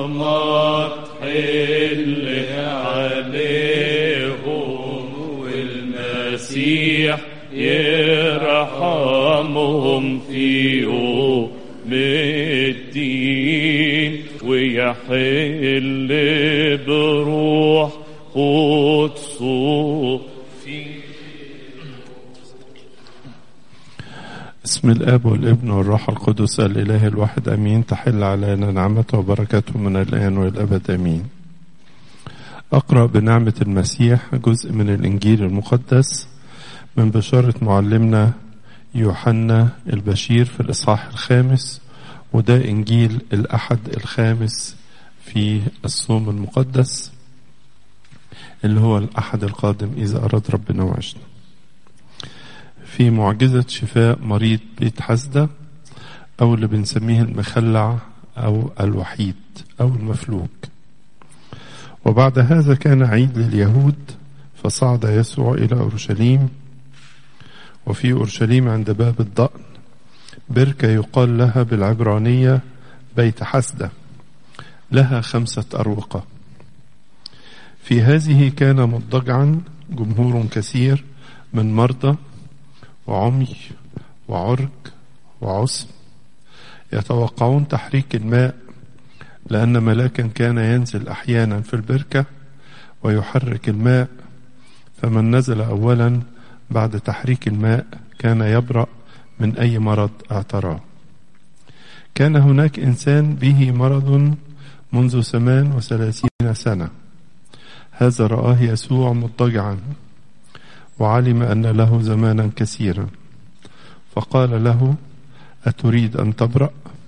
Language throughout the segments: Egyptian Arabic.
رحمة حل عليهم والمسيح يرحمهم في يوم الدين ويحل بروح قدسه في بسم الاب والابن والروح القدس الاله الواحد امين تحل علينا نعمته وبركاته من الان والابد امين اقرا بنعمه المسيح جزء من الانجيل المقدس من بشاره معلمنا يوحنا البشير في الاصحاح الخامس وده انجيل الاحد الخامس في الصوم المقدس اللي هو الاحد القادم اذا اراد ربنا وعشنا في معجزة شفاء مريض بيت حسدة أو اللي بنسميه المخلع أو الوحيد أو المفلوج وبعد هذا كان عيد لليهود فصعد يسوع إلى أورشليم وفي أورشليم عند باب الضأن بركة يقال لها بالعبرانية بيت حسدة لها خمسة أروقة في هذه كان مضجعا جمهور كثير من مرضى وعمي وعرج وعسم يتوقعون تحريك الماء لأن ملاكا كان ينزل أحيانا في البركة ويحرك الماء فمن نزل أولا بعد تحريك الماء كان يبرأ من أي مرض اعتراه كان هناك إنسان به مرض منذ ثمان وثلاثين سنة هذا رآه يسوع مضطجعا وعلم أن له زمانا كثيرا فقال له أتريد أن تبرأ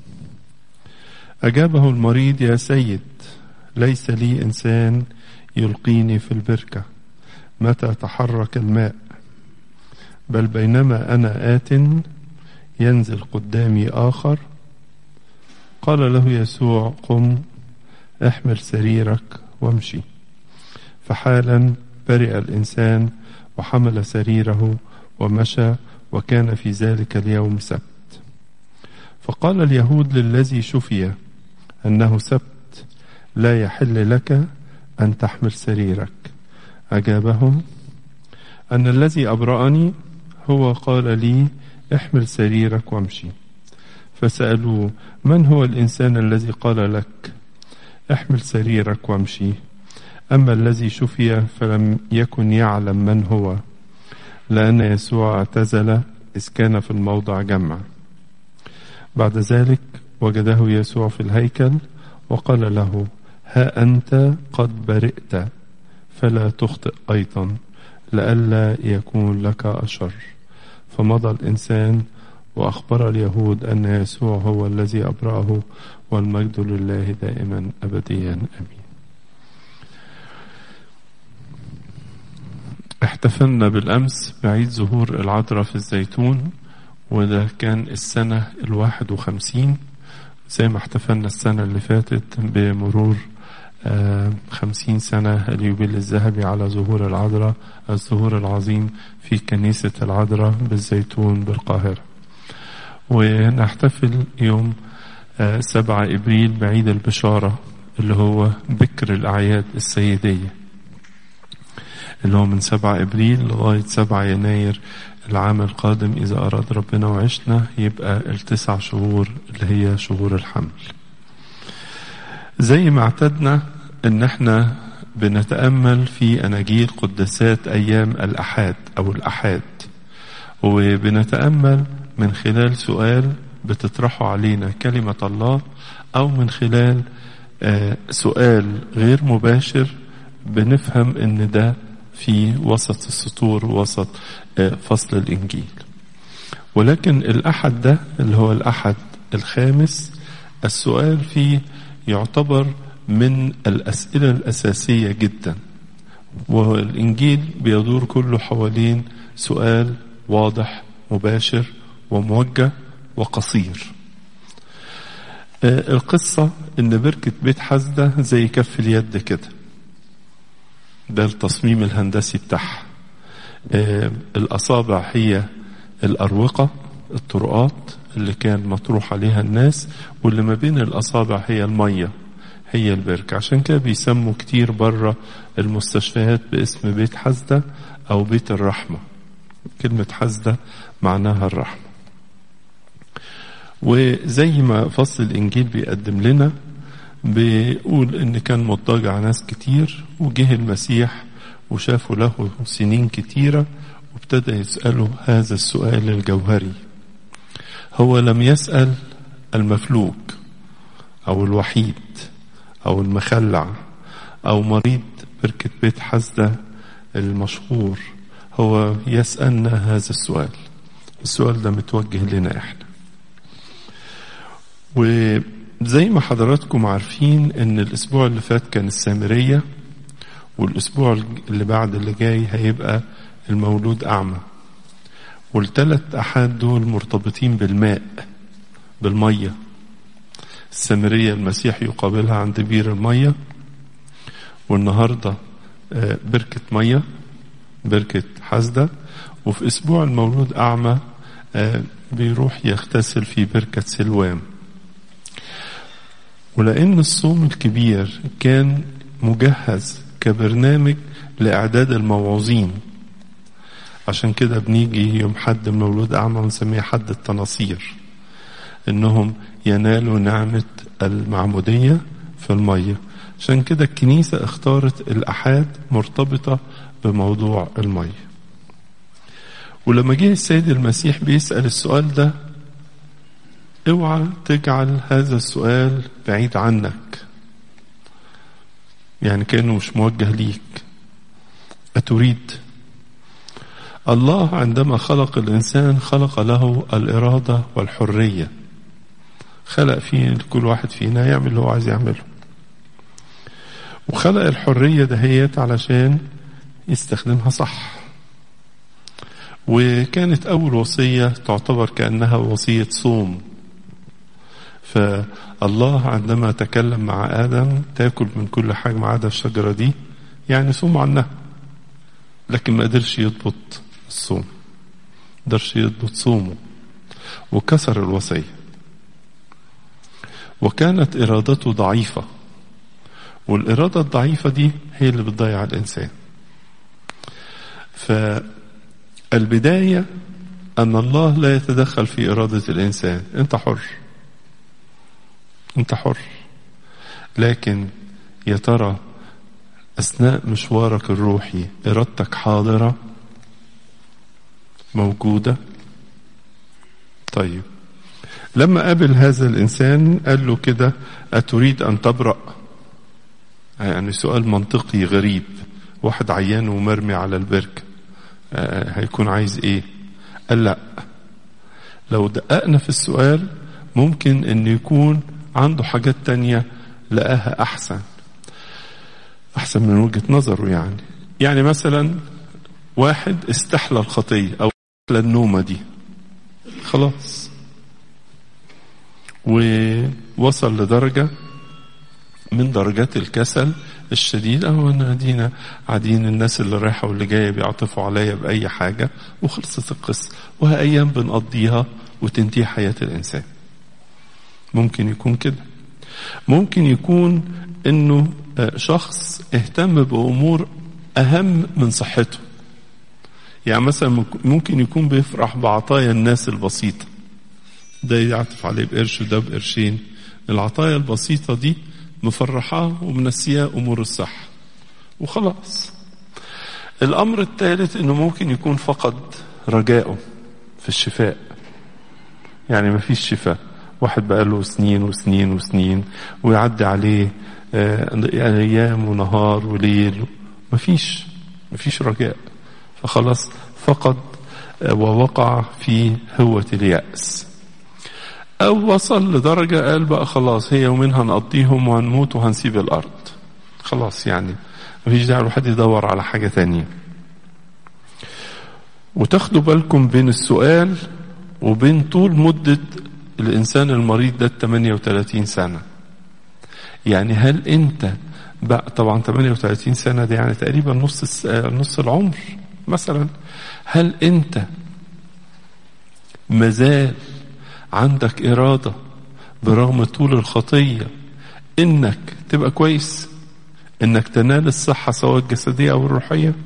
أجابه المريض يا سيد ليس لي إنسان يلقيني في البركة متى تحرك الماء بل بينما أنا آت ينزل قدامي آخر قال له يسوع قم احمل سريرك وامشي فحالا برئ الإنسان وحمل سريره ومشى وكان في ذلك اليوم سبت فقال اليهود للذي شفي انه سبت لا يحل لك ان تحمل سريرك اجابهم ان الذي ابراني هو قال لي احمل سريرك وامشي فسالوه من هو الانسان الذي قال لك احمل سريرك وامشي أما الذي شفي فلم يكن يعلم من هو لأن يسوع اعتزل إذ كان في الموضع جمع بعد ذلك وجده يسوع في الهيكل وقال له ها أنت قد برئت فلا تخطئ أيضا لئلا يكون لك أشر فمضى الإنسان وأخبر اليهود أن يسوع هو الذي أبرأه والمجد لله دائما أبديا أمين احتفلنا بالأمس بعيد ظهور العذراء في الزيتون وده كان السنة الواحد وخمسين زي ما احتفلنا السنة اللي فاتت بمرور خمسين سنة اليوبيل الذهبي على ظهور العذراء الظهور العظيم في كنيسة العذراء بالزيتون بالقاهرة ونحتفل يوم سبعة إبريل بعيد البشارة اللي هو بكر الأعياد السيدية اللي هو من سبعة إبريل لغاية سبعة يناير العام القادم إذا أراد ربنا وعشنا يبقى التسع شهور اللي هي شهور الحمل زي ما اعتدنا ان احنا بنتأمل في أناجيل قداسات أيام الأحاد أو الأحاد وبنتأمل من خلال سؤال بتطرحه علينا كلمة الله أو من خلال سؤال غير مباشر بنفهم ان ده في وسط السطور وسط فصل الإنجيل ولكن الأحد ده اللي هو الأحد الخامس السؤال فيه يعتبر من الأسئلة الأساسية جدا والإنجيل بيدور كله حوالين سؤال واضح مباشر وموجه وقصير القصة إن بركة بيت حزدة زي كف اليد كده ده التصميم الهندسي بتاعها الأصابع هي الأروقة الطرقات اللي كان مطروح عليها الناس واللي ما بين الأصابع هي المية هي البركة عشان كده بيسموا كتير بره المستشفيات باسم بيت حسدة أو بيت الرحمة كلمة حسدة معناها الرحمة وزي ما فصل الإنجيل بيقدم لنا بيقول إن كان مضطجع ناس كتير وجه المسيح وشافوا له سنين كتيرة وابتدى يسأله هذا السؤال الجوهري هو لم يسأل المفلوج أو الوحيد أو المخلع أو مريض بركة بيت حسدة المشهور هو يسألنا هذا السؤال السؤال ده متوجه لنا احنا وزي ما حضراتكم عارفين ان الاسبوع اللي فات كان السامرية والاسبوع اللي بعد اللي جاي هيبقى المولود اعمى والثلاث احاد دول مرتبطين بالماء بالمية السامرية المسيح يقابلها عند بير المية والنهاردة بركة مية بركة حسدة وفي أسبوع المولود أعمى بيروح يغتسل في بركة سلوام ولأن الصوم الكبير كان مجهز كبرنامج لإعداد الموعوظين عشان كده بنيجي يوم حد المولود أعمى ونسميه حد التناصير إنهم ينالوا نعمة المعمودية في المية عشان كده الكنيسة اختارت الأحاد مرتبطة بموضوع المية ولما جه السيد المسيح بيسأل السؤال ده اوعى تجعل هذا السؤال بعيد عنك يعني كأنه مش موجه ليك أتريد الله عندما خلق الإنسان خلق له الإرادة والحرية خلق فيه كل واحد فينا يعمل اللي هو عايز يعمله وخلق الحرية دهيت علشان يستخدمها صح وكانت أول وصية تعتبر كأنها وصية صوم فالله عندما تكلم مع آدم تاكل من كل حاجة ما عدا الشجرة دي يعني صوم عنها لكن ما قدرش يضبط الصوم قدرش يضبط صومه وكسر الوصية وكانت إرادته ضعيفة والإرادة الضعيفة دي هي اللي بتضيع الإنسان فالبداية أن الله لا يتدخل في إرادة الإنسان أنت حر أنت حر لكن يا ترى أثناء مشوارك الروحي إرادتك حاضرة موجودة طيب لما قابل هذا الإنسان قال له كده أتريد أن تبرأ يعني سؤال منطقي غريب واحد عيان ومرمي على البركة هيكون عايز ايه قال لا لو دققنا في السؤال ممكن ان يكون عنده حاجات تانية لقاها احسن احسن من وجهة نظره يعني يعني مثلا واحد استحلى الخطية او استحلى النومة دي خلاص ووصل لدرجة من درجات الكسل الشديد أو أن أدينا قاعدين الناس اللي رايحة واللي جاية بيعطفوا عليا بأي حاجة وخلصت القصة وها أيام بنقضيها وتنتهي حياة الإنسان ممكن يكون كده ممكن يكون إنه شخص اهتم بأمور أهم من صحته يعني مثلا ممكن يكون بيفرح بعطايا الناس البسيطة ده يعطف عليه بقرش وده بقرشين العطايا البسيطة دي مفرحاه ومنسياه امور الصحه وخلاص الامر الثالث انه ممكن يكون فقد رجائه في الشفاء يعني ما فيش شفاء واحد بقى له سنين وسنين وسنين ويعدي عليه ايام ونهار وليل ما فيش ما فيش رجاء فخلاص فقد ووقع في هوة اليأس أو وصل لدرجة قال بقى خلاص هي يومين هنقضيهم وهنموت وهنسيب الأرض خلاص يعني مفيش داعي الواحد يدور على حاجة تانية وتاخدوا بالكم بين السؤال وبين طول مدة الإنسان المريض ده 38 سنة يعني هل أنت بقى طبعا 38 سنة دي يعني تقريبا نص نص العمر مثلا هل أنت مازال عندك إرادة برغم طول الخطية انك تبقى كويس انك تنال الصحة سواء الجسدية او الروحية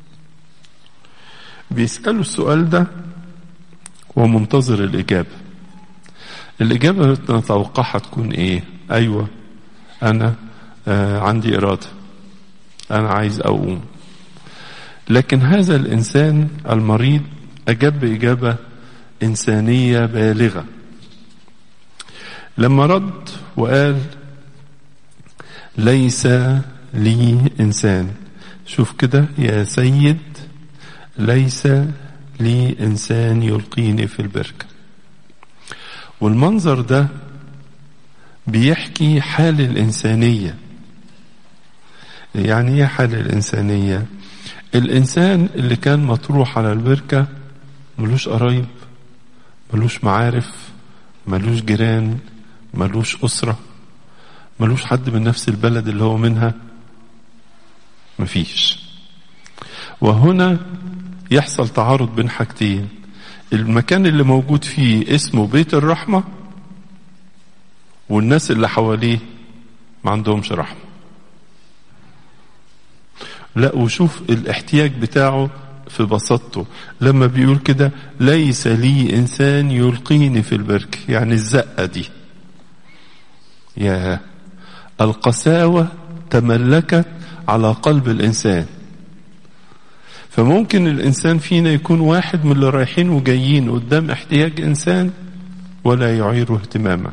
بيسألوا السؤال ده ومنتظر الإجابة الإجابة نتوقعها تكون إيه أيوة أنا آه عندي إرادة أنا عايز أقوم لكن هذا الإنسان المريض أجاب بإجابة إنسانية بالغة لما رد وقال ليس لي إنسان شوف كده يا سيد ليس لي إنسان يلقيني في البركة والمنظر ده بيحكي حال الإنسانية يعني ايه حال الإنسانية الإنسان اللي كان مطروح على البركة ملوش قرايب ملوش معارف ملوش جيران ملوش أسرة ملوش حد من نفس البلد اللي هو منها مفيش وهنا يحصل تعارض بين حاجتين المكان اللي موجود فيه اسمه بيت الرحمة والناس اللي حواليه ما عندهمش رحمة لا وشوف الاحتياج بتاعه في بساطته لما بيقول كده ليس لي إنسان يلقيني في البرك يعني الزقة دي يا القساوة تملكت على قلب الإنسان فممكن الإنسان فينا يكون واحد من اللي رايحين وجايين قدام احتياج إنسان ولا يعيره اهتماما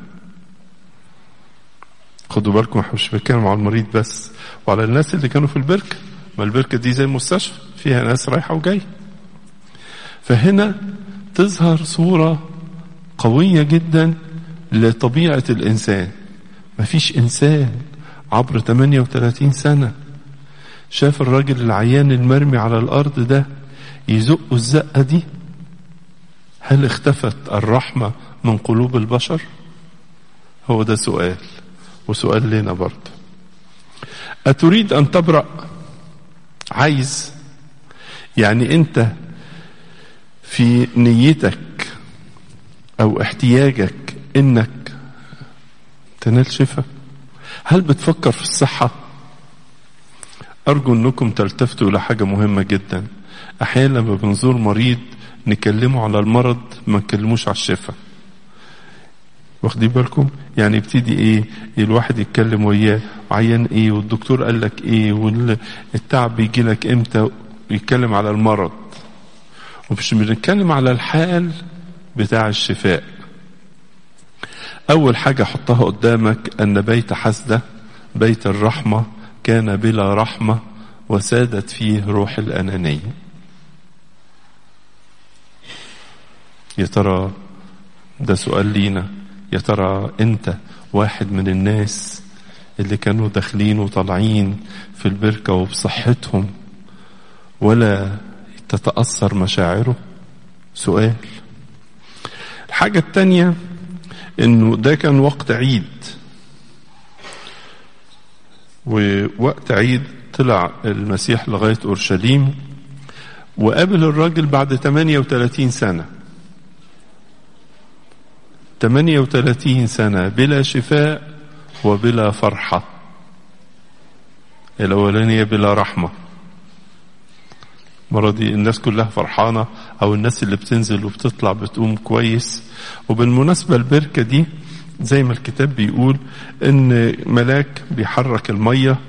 خدوا بالكم احنا مش بنتكلم على المريض بس وعلى الناس اللي كانوا في البركة ما البركة دي زي مستشفى فيها ناس رايحة وجاية فهنا تظهر صورة قوية جدا لطبيعة الإنسان مفيش إنسان عبر 38 سنة شاف الراجل العيان المرمي على الأرض ده يزقه الزقة دي هل اختفت الرحمة من قلوب البشر هو ده سؤال وسؤال لنا برضه أتريد أن تبرأ عايز يعني أنت في نيتك أو احتياجك إنك تنال شفاء هل بتفكر في الصحة أرجو أنكم تلتفتوا إلى حاجة مهمة جدا أحيانا لما بنزور مريض نكلمه على المرض ما نكلموش على الشفاء واخدين بالكم يعني يبتدي ايه الواحد يتكلم وياه عيان ايه والدكتور قال لك ايه والتعب بيجي لك امتى يتكلم على المرض ومش بنتكلم على الحال بتاع الشفاء اول حاجه حطها قدامك ان بيت حسده بيت الرحمه كان بلا رحمه وسادت فيه روح الانانيه يا ترى ده سؤال لينا يا ترى انت واحد من الناس اللي كانوا داخلين وطالعين في البركه وبصحتهم ولا تتاثر مشاعره سؤال الحاجه الثانيه انه ده كان وقت عيد ووقت عيد طلع المسيح لغايه اورشليم وقابل الراجل بعد 38 سنه 38 سنة بلا شفاء وبلا فرحة الأولانية بلا رحمة مرضي الناس كلها فرحانة أو الناس اللي بتنزل وبتطلع بتقوم كويس وبالمناسبة البركة دي زي ما الكتاب بيقول إن ملاك بيحرك المية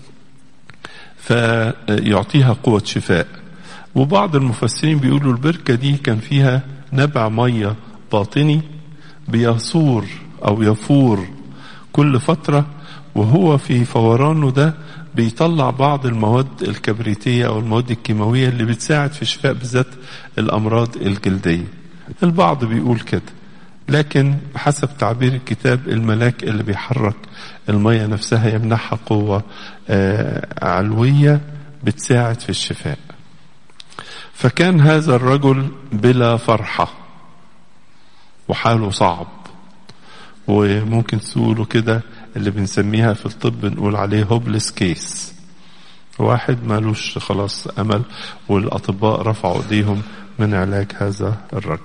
فيعطيها قوة شفاء وبعض المفسرين بيقولوا البركة دي كان فيها نبع مية باطني بيصور او يفور كل فتره وهو في فورانه ده بيطلع بعض المواد الكبريتيه او المواد الكيماويه اللي بتساعد في شفاء بالذات الامراض الجلديه البعض بيقول كده لكن بحسب تعبير الكتاب الملاك اللي بيحرك المية نفسها يمنحها قوة علوية بتساعد في الشفاء فكان هذا الرجل بلا فرحه وحاله صعب وممكن تقولوا كده اللي بنسميها في الطب نقول عليه هوبلس كيس واحد مالوش خلاص امل والاطباء رفعوا ايديهم من علاج هذا الرجل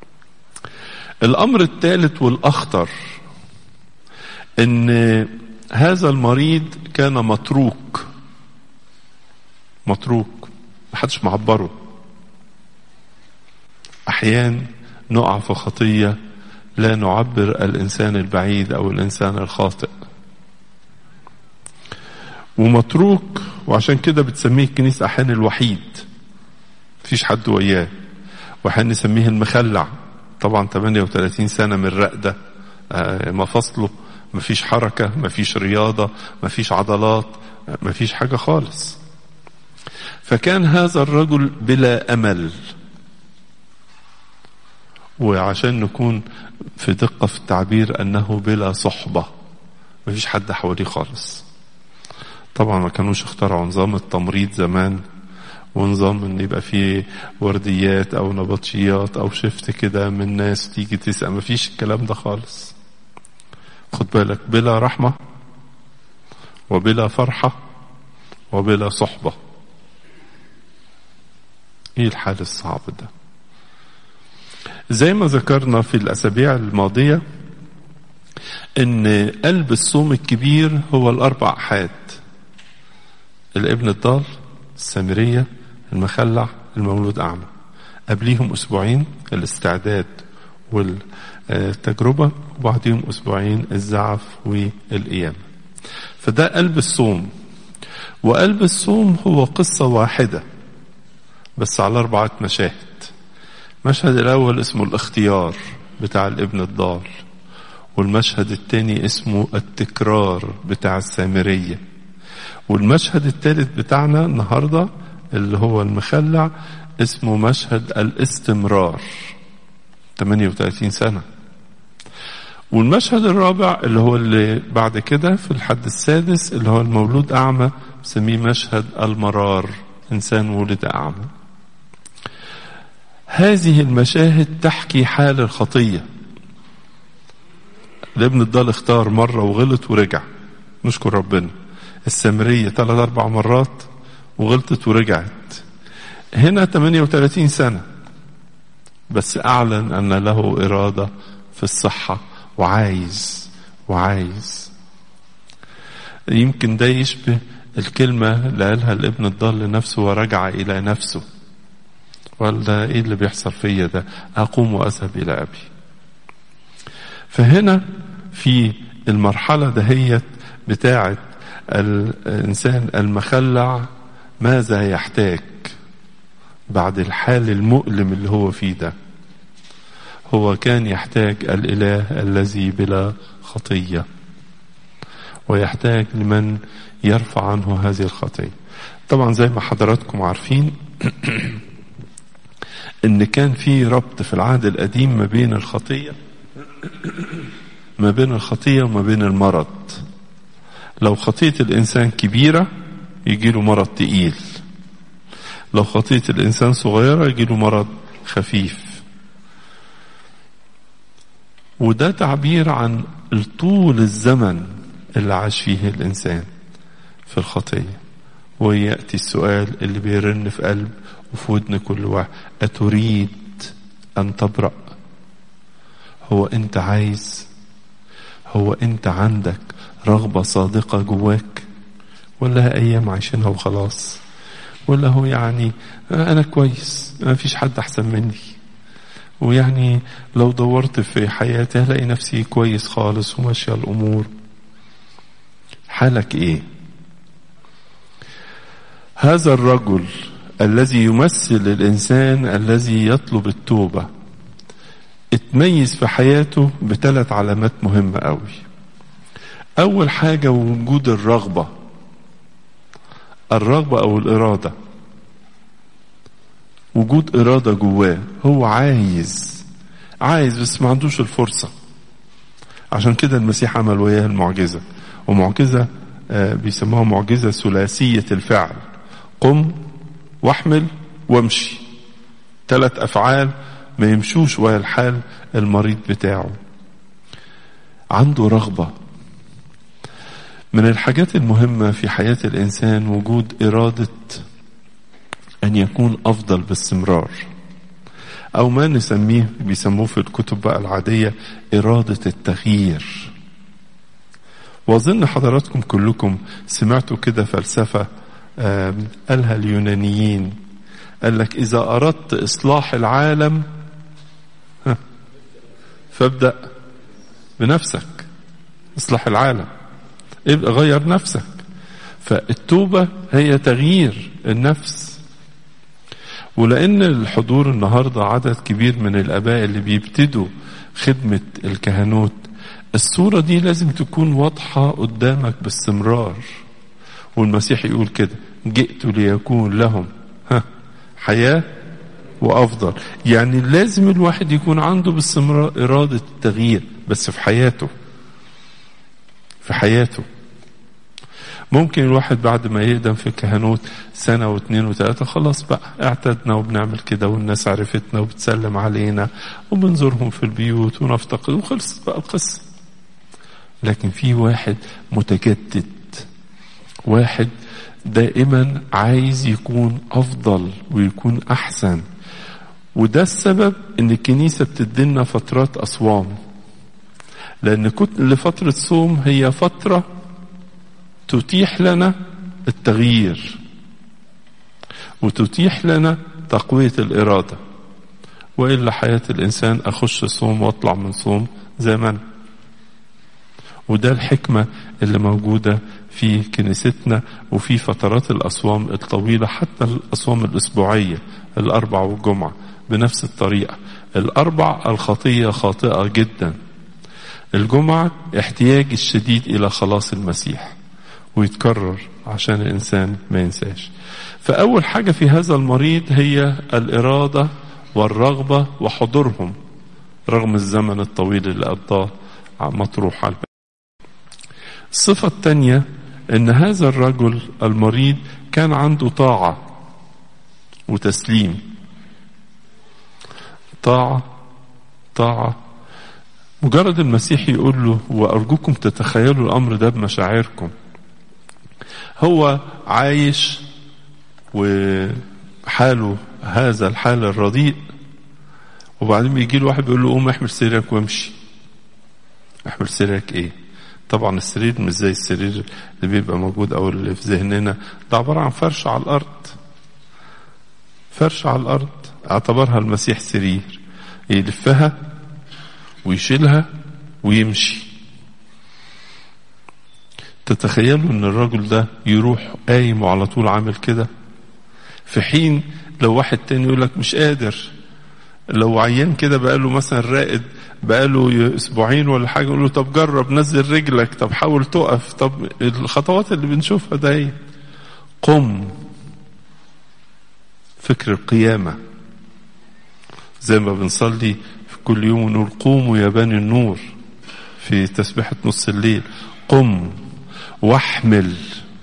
الامر الثالث والاخطر ان هذا المريض كان متروك متروك محدش معبره احيان نقع في خطيه لا نعبر الانسان البعيد او الانسان الخاطئ ومتروك وعشان كده بتسميه الكنيسه احيانا الوحيد مفيش حد وياه واحيانا نسميه المخلع طبعا 38 سنه من رقده مفاصله مفيش حركه مفيش رياضه مفيش عضلات مفيش حاجه خالص فكان هذا الرجل بلا امل وعشان نكون في دقة في التعبير أنه بلا صحبة مفيش حد حواليه خالص طبعا ما كانوش اخترعوا نظام التمريض زمان ونظام ان يبقى فيه ورديات او نبطشيات او شفت كده من ناس تيجي تسأل مفيش الكلام ده خالص خد بالك بلا رحمة وبلا فرحة وبلا صحبة ايه الحال الصعب ده زي ما ذكرنا في الأسابيع الماضية إن قلب الصوم الكبير هو الأربع أحاد الابن الضال السامرية المخلع المولود أعمى قبليهم أسبوعين الاستعداد والتجربة وبعديهم أسبوعين الزعف والقيامة فده قلب الصوم وقلب الصوم هو قصة واحدة بس على أربعة مشاهد المشهد الأول اسمه الاختيار بتاع الابن الضال والمشهد الثاني اسمه التكرار بتاع السامرية والمشهد الثالث بتاعنا النهاردة اللي هو المخلع اسمه مشهد الاستمرار 38 سنة والمشهد الرابع اللي هو اللي بعد كده في الحد السادس اللي هو المولود أعمى بسميه مشهد المرار إنسان ولد أعمى هذه المشاهد تحكي حال الخطية الابن الضال اختار مرة وغلط ورجع نشكر ربنا السامرية ثلاث أربع مرات وغلطت ورجعت هنا 38 سنة بس أعلن أن له إرادة في الصحة وعايز وعايز يمكن ده يشبه الكلمة اللي قالها الابن الضال لنفسه ورجع إلى نفسه قال ده ايه اللي بيحصل فيا ده اقوم واذهب الى ابي فهنا في المرحله دهيت بتاعه الانسان المخلع ماذا يحتاج بعد الحال المؤلم اللي هو فيه ده هو كان يحتاج الاله الذي بلا خطيه ويحتاج لمن يرفع عنه هذه الخطيه طبعا زي ما حضراتكم عارفين ان كان في ربط في العهد القديم ما بين الخطيه ما بين الخطيه وما بين المرض لو خطيه الانسان كبيره يجي له مرض تقيل لو خطيه الانسان صغيره يجي له مرض خفيف وده تعبير عن طول الزمن اللي عاش فيه الانسان في الخطيه وياتي السؤال اللي بيرن في قلب وفي ودن كل واحد أتريد أن تبرأ هو أنت عايز هو أنت عندك رغبة صادقة جواك ولا أيام عايشينها وخلاص ولا هو يعني أنا كويس ما فيش حد أحسن مني ويعني لو دورت في حياتي هلاقي نفسي كويس خالص وماشية الأمور حالك إيه هذا الرجل الذي يمثل الإنسان الذي يطلب التوبة اتميز في حياته بثلاث علامات مهمة قوي أول حاجة وجود الرغبة الرغبة أو الإرادة وجود إرادة جواه هو عايز عايز بس ما عندوش الفرصة عشان كده المسيح عمل وياه المعجزة ومعجزة آه بيسموها معجزة ثلاثية الفعل قم واحمل وامشي ثلاث افعال ما يمشوش ويا الحال المريض بتاعه عنده رغبه من الحاجات المهمه في حياه الانسان وجود اراده ان يكون افضل باستمرار او ما نسميه بيسموه في الكتب بقى العاديه اراده التغيير واظن حضراتكم كلكم سمعتوا كده فلسفه آم، قالها اليونانيين قال لك اذا اردت اصلاح العالم ها، فابدا بنفسك اصلاح العالم ابقى غير نفسك فالتوبه هي تغيير النفس ولان الحضور النهارده عدد كبير من الاباء اللي بيبتدوا خدمه الكهنوت الصوره دي لازم تكون واضحه قدامك باستمرار والمسيح يقول كده جئت ليكون لهم ها حياه وافضل يعني لازم الواحد يكون عنده باستمرار اراده التغيير بس في حياته في حياته ممكن الواحد بعد ما يقدم في الكهنوت سنة واثنين وثلاثة خلاص بقى اعتدنا وبنعمل كده والناس عرفتنا وبتسلم علينا وبنزورهم في البيوت ونفتقد وخلصت بقى القصة لكن في واحد متجدد واحد دائما عايز يكون أفضل ويكون أحسن وده السبب ان الكنيسة بتدينا فترات أصوام لأن كل فترة صوم هي فترة تتيح لنا التغيير وتتيح لنا تقوية الإرادة وإلا حياة الإنسان أخش صوم وأطلع من صوم زي ما أنا وده الحكمة اللي موجودة في كنيستنا وفي فترات الأصوام الطويلة حتى الأصوام الأسبوعية الأربع والجمعة بنفس الطريقة الأربع الخطية خاطئة جدا الجمعة احتياج الشديد إلى خلاص المسيح ويتكرر عشان الإنسان ما ينساش فأول حاجة في هذا المريض هي الإرادة والرغبة وحضورهم رغم الزمن الطويل اللي قضاه مطروح على البيت الصفة الثانية أن هذا الرجل المريض كان عنده طاعة وتسليم طاعة طاعة مجرد المسيح يقول له وأرجوكم تتخيلوا الأمر ده بمشاعركم هو عايش وحاله هذا الحال الرديء وبعدين بيجي له واحد بيقول له قوم احمل سريرك وامشي احمل سريرك ايه طبعا السرير مش زي السرير اللي بيبقى موجود او اللي في ذهننا ده عبارة عن فرش على الارض فرش على الارض اعتبرها المسيح سرير يلفها ويشيلها ويمشي تتخيلوا ان الرجل ده يروح قايم وعلى طول عامل كده في حين لو واحد تاني يقول لك مش قادر لو عيان كده بقاله مثلا راقد بقاله اسبوعين ولا حاجه يقول له طب جرب نزل رجلك طب حاول تقف طب الخطوات اللي بنشوفها ده ايه قم فكر القيامه زي ما بنصلي في كل يوم ونقول قوموا يا بني النور في تسبيحه نص الليل قم واحمل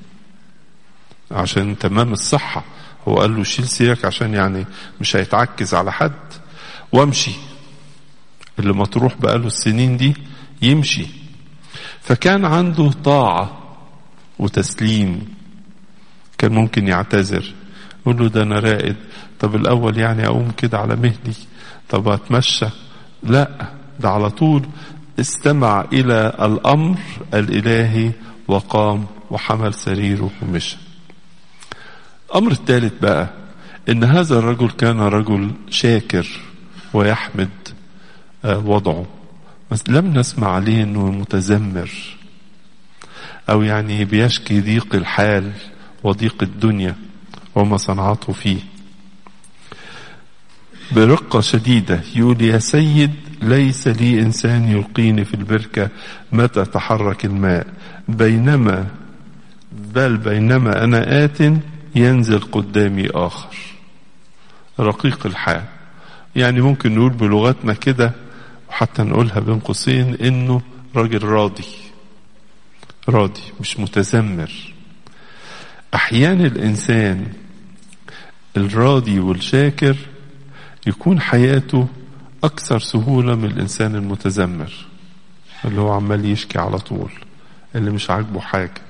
عشان تمام الصحة هو قال له شيل سيرك عشان يعني مش هيتعكز على حد وامشي اللي مطروح بقاله السنين دي يمشي فكان عنده طاعة وتسليم كان ممكن يعتذر يقول له ده انا رائد طب الاول يعني اقوم كده على مهلي طب اتمشى لا ده على طول استمع الى الامر الالهي وقام وحمل سريره ومشى الأمر الثالث بقى إن هذا الرجل كان رجل شاكر ويحمد وضعه بس لم نسمع عليه إنه متذمر أو يعني بيشكي ضيق الحال وضيق الدنيا وما صنعته فيه برقة شديدة يقول يا سيد ليس لي إنسان يلقيني في البركة متى تحرك الماء بينما بل بينما أنا آت ينزل قدامي آخر رقيق الحال يعني ممكن نقول بلغتنا كده وحتى نقولها بين قوسين إنه راجل راضي راضي مش متذمر أحيانا الإنسان الراضي والشاكر يكون حياته أكثر سهولة من الإنسان المتذمر اللي هو عمال يشكي على طول اللي مش عاجبه حاجة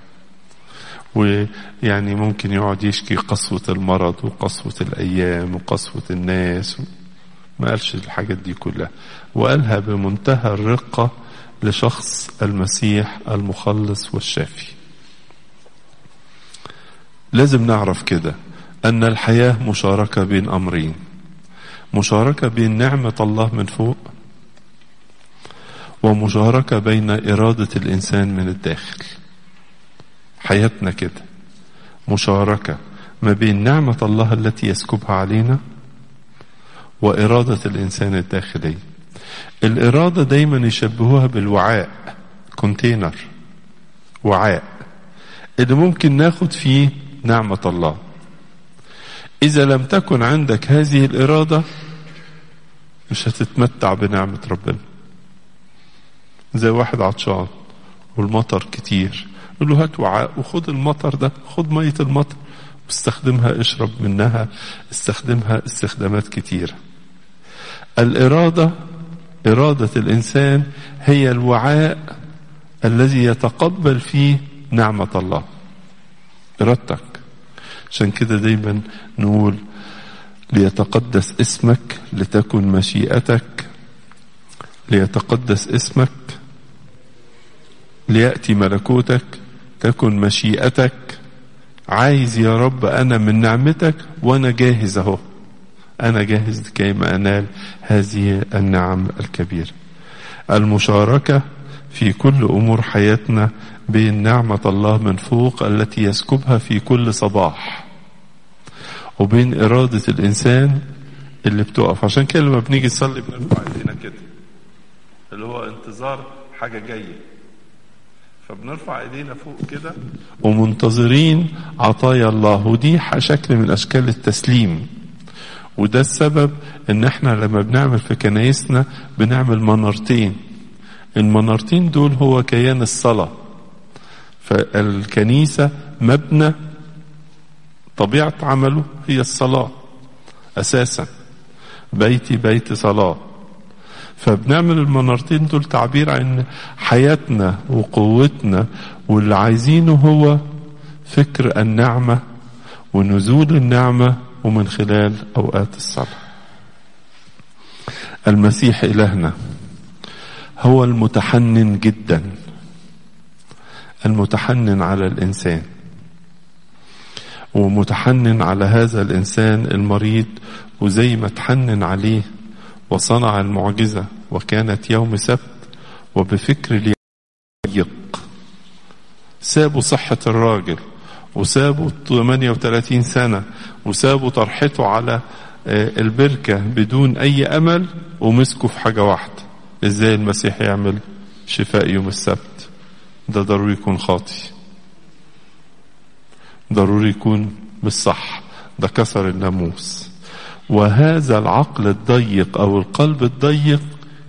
ويعني ممكن يقعد يشكي قسوة المرض وقسوة الأيام وقسوة الناس ما قالش الحاجات دي كلها وقالها بمنتهى الرقة لشخص المسيح المخلص والشافي لازم نعرف كده أن الحياة مشاركة بين أمرين مشاركة بين نعمة الله من فوق ومشاركة بين إرادة الإنسان من الداخل حياتنا كده مشاركة ما بين نعمة الله التي يسكبها علينا وإرادة الإنسان الداخلية الإرادة دايما يشبهوها بالوعاء كونتينر وعاء اللي ممكن ناخد فيه نعمة الله إذا لم تكن عندك هذه الإرادة مش هتتمتع بنعمة ربنا زي واحد عطشان والمطر كتير يقول له هات وعاء وخد المطر ده خد مية المطر واستخدمها اشرب منها استخدمها استخدامات كتيرة الإرادة إرادة الإنسان هي الوعاء الذي يتقبل فيه نعمة الله إرادتك عشان كده دايما نقول ليتقدس اسمك لتكن مشيئتك ليتقدس اسمك ليأتي ملكوتك تكن مشيئتك عايز يا رب أنا من نعمتك وأنا جاهز أهو أنا جاهز كيما أنال هذه النعم الكبيرة المشاركة في كل أمور حياتنا بين نعمة الله من فوق التي يسكبها في كل صباح وبين إرادة الإنسان اللي بتقف عشان كده لما بنيجي نصلي بنرفع ايدينا كده اللي هو انتظار حاجة جاية فبنرفع ايدينا فوق كده ومنتظرين عطايا الله ودي شكل من اشكال التسليم وده السبب ان احنا لما بنعمل في كنايسنا بنعمل منارتين المنارتين دول هو كيان الصلاة فالكنيسة مبنى طبيعة عمله هي الصلاة أساسا بيتي بيت صلاة فبنعمل المنارتين دول تعبير عن حياتنا وقوتنا واللي عايزينه هو فكر النعمة ونزول النعمة ومن خلال أوقات الصلاة المسيح إلهنا هو المتحنن جدا المتحنن على الإنسان ومتحنن على هذا الإنسان المريض وزي ما تحنن عليه وصنع المعجزة وكانت يوم سبت وبفكر ليضيق سابوا صحة الراجل وسابوا 38 سنة وسابوا طرحته على البركة بدون أي أمل ومسكوا في حاجة واحدة إزاي المسيح يعمل شفاء يوم السبت ده ضروري يكون خاطي ضروري يكون بالصح ده كسر الناموس وهذا العقل الضيق او القلب الضيق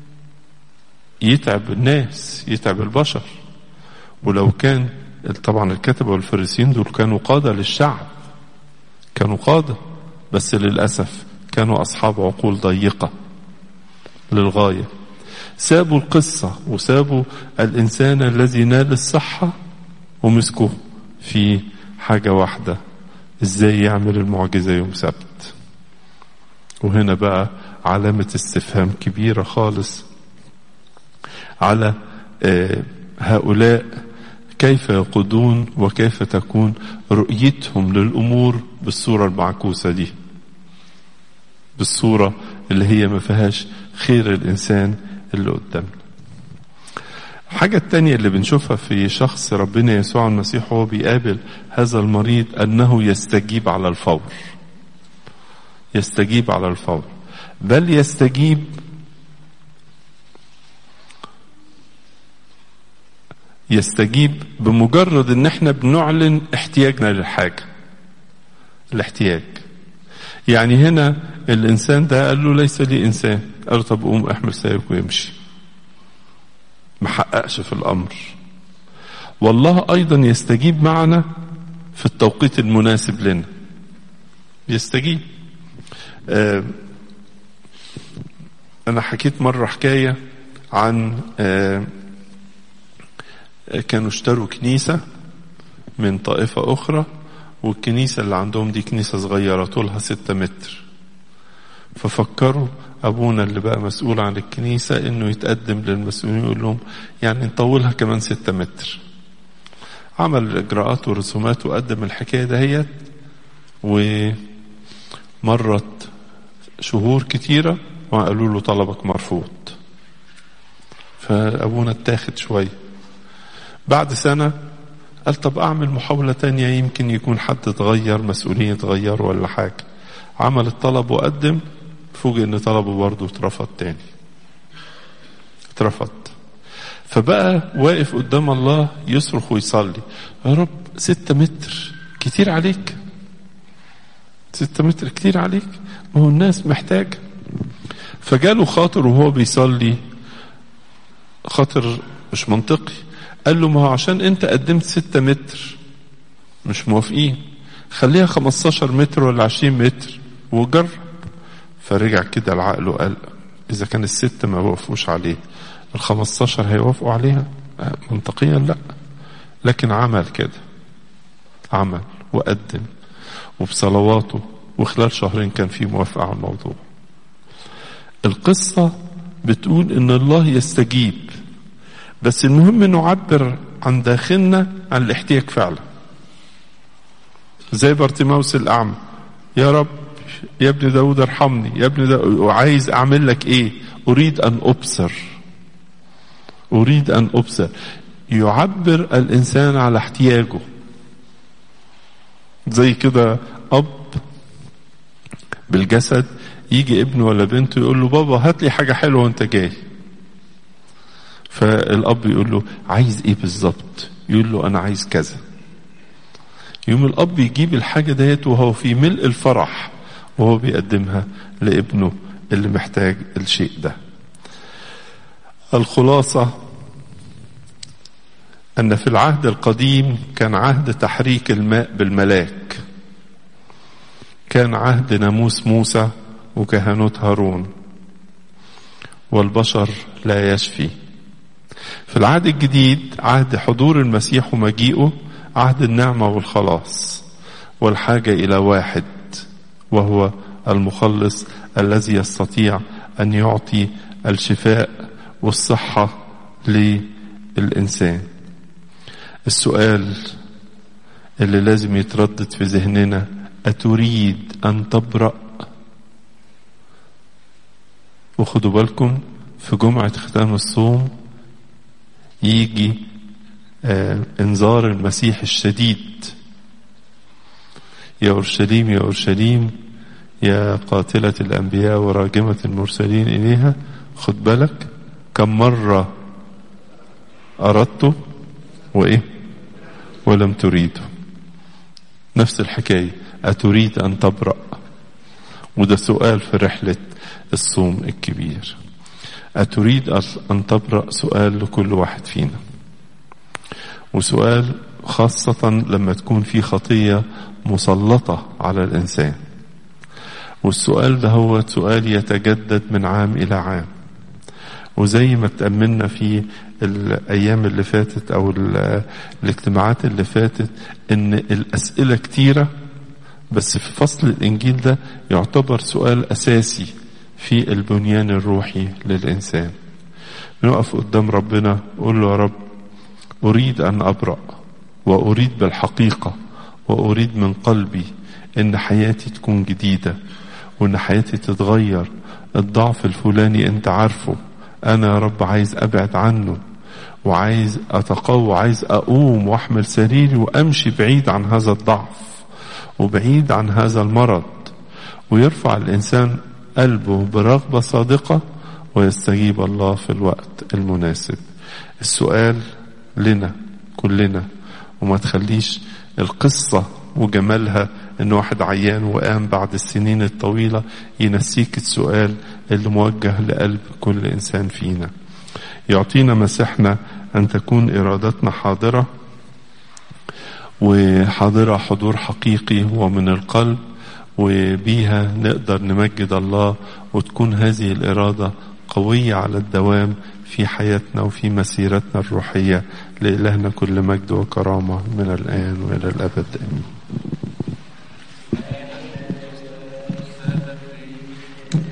يتعب الناس يتعب البشر ولو كان طبعا الكتبة والفريسيين دول كانوا قادة للشعب كانوا قادة بس للأسف كانوا أصحاب عقول ضيقة للغاية سابوا القصة وسابوا الإنسان الذي نال الصحة ومسكوا في حاجة واحدة ازاي يعمل المعجزة يوم سبت وهنا بقى علامة استفهام كبيرة خالص على هؤلاء كيف يقودون وكيف تكون رؤيتهم للأمور بالصورة المعكوسة دي بالصورة اللي هي ما فيهاش خير الإنسان اللي قدامنا الحاجة التانية اللي بنشوفها في شخص ربنا يسوع المسيح وهو بيقابل هذا المريض أنه يستجيب على الفور يستجيب على الفور بل يستجيب يستجيب بمجرد ان احنا بنعلن احتياجنا للحاجة الاحتياج يعني هنا الانسان ده قال له ليس لي انسان قال له طب قوم احمل سايبك ويمشي ما حققش في الامر والله ايضا يستجيب معنا في التوقيت المناسب لنا يستجيب آه انا حكيت مره حكايه عن آه كانوا اشتروا كنيسه من طائفه اخرى والكنيسه اللي عندهم دي كنيسه صغيره طولها ستة متر ففكروا أبونا اللي بقى مسؤول عن الكنيسة إنه يتقدم للمسؤولين يقول لهم يعني نطولها كمان ستة متر عمل الإجراءات والرسومات وقدم الحكاية دهيت ومرت شهور كتيرة وقالوا له طلبك مرفوض فأبونا اتاخد شوية بعد سنة قال طب أعمل محاولة تانية يمكن يكون حد اتغير مسؤولين اتغير ولا حاجة عمل الطلب وقدم فوجئ ان طلبه برضه اترفض تاني اترفض فبقى واقف قدام الله يصرخ ويصلي يا رب ستة متر كتير عليك ستة متر كتير عليك ما هو الناس محتاجة فجاله خاطر وهو بيصلي خاطر مش منطقي قال له ما هو عشان انت قدمت ستة متر مش موافقين خليها 15 متر ولا 20 متر وجرب فرجع كده لعقله قال اذا كان الستة ما وقفوش عليه ال 15 هيوافقوا عليها منطقيا لا لكن عمل كده عمل وقدم وبصلواته وخلال شهرين كان في موافقة على الموضوع القصة بتقول ان الله يستجيب بس المهم نعبر عن داخلنا عن الاحتياج فعلا زي بارتيماوس الأعمى يا رب يا ابن داود ارحمني يا ابن داود وعايز أعمل لك إيه أريد أن أبصر أريد أن أبصر يعبر الإنسان على احتياجه زي كده أب بالجسد يجي ابنه ولا بنته يقول له بابا هات لي حاجة حلوة وانت جاي فالأب يقول له عايز ايه بالظبط يقول له أنا عايز كذا يوم الأب يجيب الحاجة ديت وهو في ملء الفرح وهو بيقدمها لابنه اللي محتاج الشيء ده الخلاصة أن في العهد القديم كان عهد تحريك الماء بالملاك كان عهد ناموس موسى وكهنوت هارون والبشر لا يشفي في العهد الجديد عهد حضور المسيح ومجيئه عهد النعمة والخلاص والحاجة إلى واحد وهو المخلص الذي يستطيع أن يعطي الشفاء والصحة للإنسان السؤال اللي لازم يتردد في ذهننا أتريد أن تبرأ وخدوا بالكم في جمعة ختام الصوم يجي آه انذار المسيح الشديد يا أورشليم يا أورشليم يا قاتلة الأنبياء وراجمة المرسلين إليها خد بالك كم مرة أردت وإيه ولم تريده نفس الحكاية أتريد أن تبرأ وده سؤال في رحلة الصوم الكبير أتريد أن تبرأ سؤال لكل واحد فينا وسؤال خاصة لما تكون في خطية مسلطة على الإنسان والسؤال ده هو سؤال يتجدد من عام إلى عام وزي ما تأملنا في الأيام اللي فاتت أو الاجتماعات اللي فاتت إن الأسئلة كتيرة بس في فصل الإنجيل ده يعتبر سؤال أساسي في البنيان الروحي للإنسان نقف قدام ربنا قول له يا رب أريد أن أبرأ وأريد بالحقيقة وأريد من قلبي إن حياتي تكون جديدة وإن حياتي تتغير الضعف الفلاني أنت عارفه أنا يا رب عايز أبعد عنه وعايز أتقوى عايز أقوم وأحمل سريري وأمشي بعيد عن هذا الضعف وبعيد عن هذا المرض ويرفع الإنسان قلبه برغبة صادقة ويستجيب الله في الوقت المناسب السؤال لنا كلنا وما تخليش القصة وجمالها ان واحد عيان وقام بعد السنين الطويلة ينسيك السؤال اللي موجه لقلب كل انسان فينا يعطينا مسيحنا ان تكون ارادتنا حاضرة وحاضرة حضور حقيقي ومن القلب وبيها نقدر نمجد الله وتكون هذه الإرادة قوية على الدوام في حياتنا وفي مسيرتنا الروحية لإلهنا كل مجد وكرامة من الآن وإلى الأبد آمين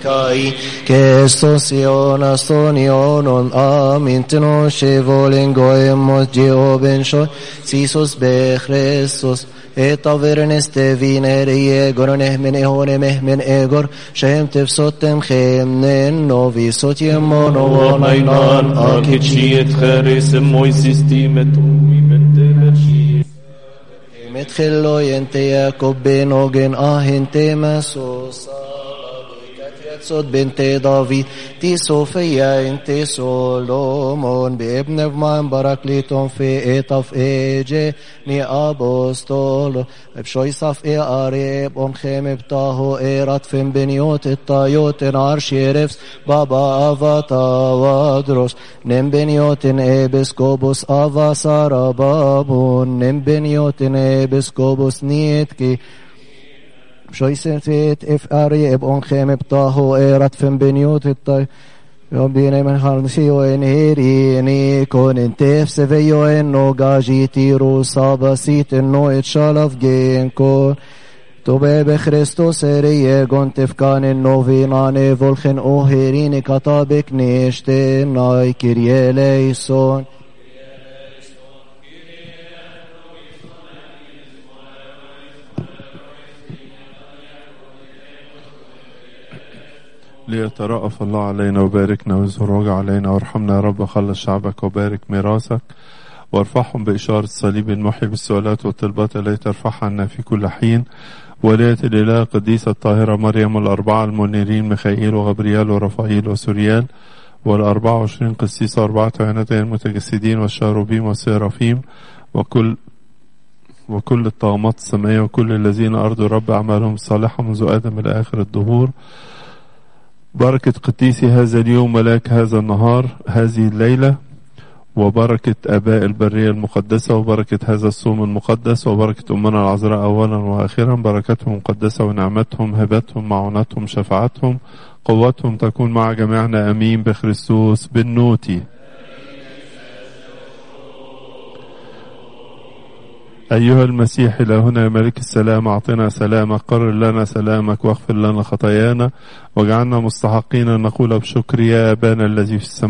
kai Kestos ionas ton ionon amin teno shevolen goemos Jehoven shoy Sisos be Christos את אברנס תבינר יגור נחמן ehone mehmen egor shem tefsotem chem nen novi sot yemono ومينان onainan أكتشيت خارس مويسيس تيمت ومن تمشي מתחילו ינטה יעקב בן עוגן אהנטה מסוסה יצוד בנטה דוד תיסופיה אינטה סולומון באבן אבמן ברקליטון פאט אף אג'ה מאבוסטולו אפשוי סף אערב אונחם אבטהו ארתפם בניות الطايوت عرش يرفس بابا أفاتا وادروس نم بنيوتن إبسكوبوس أفا سارا بابون نم بنيوتن إبسكوبوس نيتكي شويسن فيت اف اري اب اونخيم بطاهو ايرت فم بنيوت الطي ربنا من خرنسيو ان هيريني كون انتف سفيو انو غاجي تيرو صابا سيت انو اتشالف جين كون توبه بخريستوس اريه گونتف كان انو فيناني فولخن او هيريني كتابك نيشتن ناي كريه ليسون ليترأف الله علينا وباركنا ويظهر وجه علينا وارحمنا يا رب خلص شعبك وبارك ميراثك وارفعهم بإشارة الصليب المحيي بالسؤالات والطلبات التي ترفعها عنا في كل حين ولاية الإله القديسة الطاهرة مريم والأربعة المنيرين ميخائيل وغبريال ورفائيل وسوريال والأربعة وعشرين قسيسة وأربعة عينتين المتجسدين والشاروبيم والسيرافيم وكل وكل الطغمات السمائية وكل الذين أرضوا رب أعمالهم الصالحة منذ آدم إلى آخر الدهور بركة قديسي هذا اليوم ملاك هذا النهار هذه الليلة وبركة آباء البرية المقدسة وبركة هذا الصوم المقدس وبركة أمنا العذراء أولا وآخرا بركتهم مقدسة ونعمتهم هبتهم معونتهم شفاعتهم قوتهم تكون مع جميعنا أمين بخريستوس بالنوتي أيها المسيح إلهنا يا ملك السلام أعطنا سلامك قرر لنا سلامك واغفر لنا خطايانا واجعلنا مستحقين أن نقول بشكر يا أبانا الذي في السماء